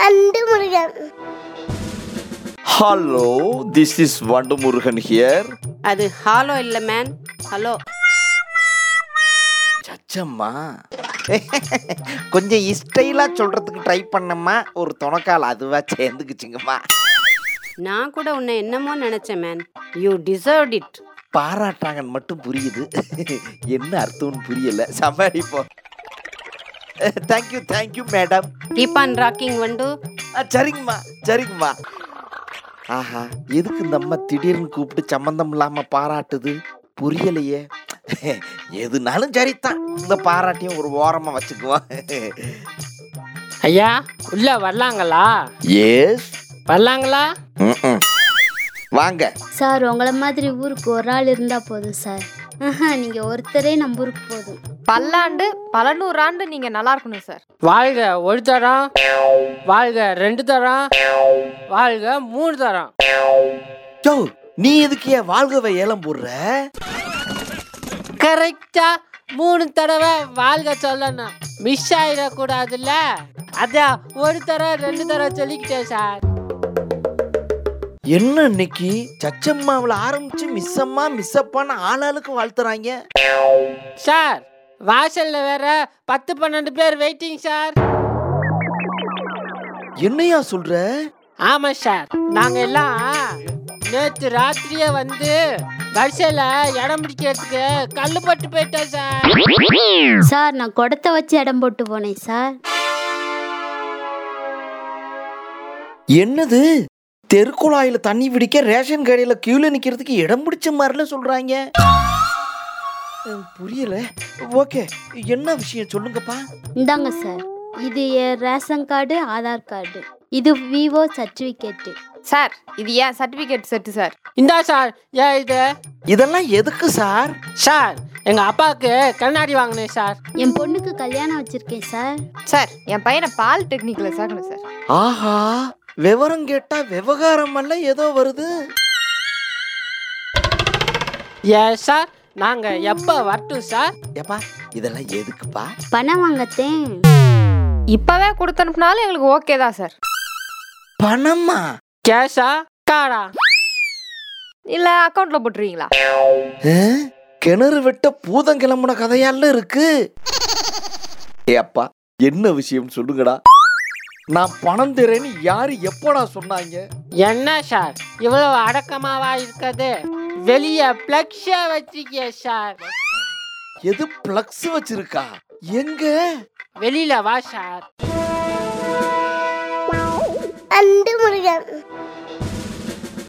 and Murugan hello this is Vandu Murugan here அது hello இல்லை man hello Sachamma கொஞ்சம் ஸ்டைலாக சொல்கிறதுக்கு ட்ரை பண்ணம்மா ஒரு துணக்கால் அதுவா சேர்ந்துக்குச்சுங்கம்மா நான் கூட உன்னை என்னமோ நினைச்சேன் மேன் யூ டிசர்வ் இட் பாராட்டாங்கன்னு மட்டும் புரியுது என்ன அர்த்தம்னு புரியல சமாளிப்போம் thank you thank you madam keep on rocking Vandu சரிங்கம்மா சரிங்கம்மா ஆஹா எதுக்கு இந்த அம்மா திடீர்னு கூப்பிட்டு சம்மந்தம் இல்லாம பாராட்டுது புரியலையே எதுனாலும் சரிதான் இந்த பாராட்டியும் ஒரு ஓரமா வச்சுக்குவோம் ஐயா உள்ள வரலாங்களா எஸ் வரலாங்களா வாங்க சார் உங்களை மாதிரி ஊருக்கு ஒரு ஆள் இருந்தால் போதும் சார் ஆஹா நீங்கள் ஒருத்தரே நம்ம ஊருக்கு போதும் பல்லாண்டு பல நூறாண்டு நீங்க நல்லா இருக்கணும் சார் வாழ்க ஒரு தரம் வாழ்க ரெண்டு தரம் வாழ்க மூணு தரம் யோ நீ எதுக்கு ஏன் வாழ்கவை ஏலம் போடுற கரெக்டா மூணு தடவை வாழ்க சொல்லணும் மிஸ் ஆயிடக்கூடாதுல்ல அதான் ஒரு தரம் ரெண்டு தரம் சொல்லிக்கிட்டேன் சார் என்ன இன்னைக்கு சச்சம்மாவில் ஆரம்பிச்சு மிஸ்ஸம்மா மிஸ்ஸப்பான்னு ஆளாளுக்கு வாழ்த்துறாங்க சார் வாசல்ல வேற பத்து பன்னெண்டு பேர் வெயிட்டிங் சார் என்னையா சொல்ற ஆமா சார் நாங்க எல்லாம் நேத்து ராத்திரியே வந்து வரிசையில இடம் பிடிக்கிறதுக்கு கல்லு பட்டு போயிட்டோம் சார் சார் நான் குடத்தை வச்சு இடம் போட்டு போனேன் சார் என்னது தெருக்குழாயில தண்ணி பிடிக்க ரேஷன் கடையில கியூல நிக்கிறதுக்கு இடம் பிடிச்ச மாதிரில சொல்றாங்க அஹ், புரியல ஓகே என்ன விஷயம் சொல்லுங்கப்பா இந்தாங்க சார் இது என் ரேஷன் கார்டு ஆதார் கார்டு இது விவோ சர்டிஃபிகேட்டு சார் இது ஏன் சர்டிபிகேட் செட்டு சார் இந்தா சார் ஏன் இது இதெல்லாம் எதுக்கு சார் சார் எங்க அப்பாவுக்கு கண்ணாடி வாங்கினேன் சார் என் பொண்ணுக்கு கல்யாணம் வச்சிருக்கேன் சார் சார் என் பையனை பால் டெக்னிக்ல சேர்க்கணும் சார் ஆஹா விவரம் கேட்டா விவகாரம் எல்லாம் ஏதோ வருது ஏன் சார் நாங்க எப்ப வரட்டும் சார் ஏப்பா இதெல்லாம் எதுக்குப்பா பணம் வாங்கத்தேன் இப்பவே கொடுத்து அனுப்புனாலும் எங்களுக்கு ஓகே தான் சார் பணமா கேஷா காரா இல்ல அக்கௌண்ட்ல போட்டுருவீங்களா அஹ், கிணறு வெட்ட பூதம் கிளம்புன கதையால இருக்கு ஏப்பா என்ன விஷயம் சொல்லுங்கடா நான் பணம் தரேன்னு யாரு எப்படா சொன்னாங்க என்ன சார் இவ்வளவு அடக்கமாவா இருக்குது வெளிய பிளக்ஷா வச்சிருக்கிய சார் எது பிளக்ஸ் வச்சிருக்கா எங்க வெளியில வா சார் அண்டு முருகன்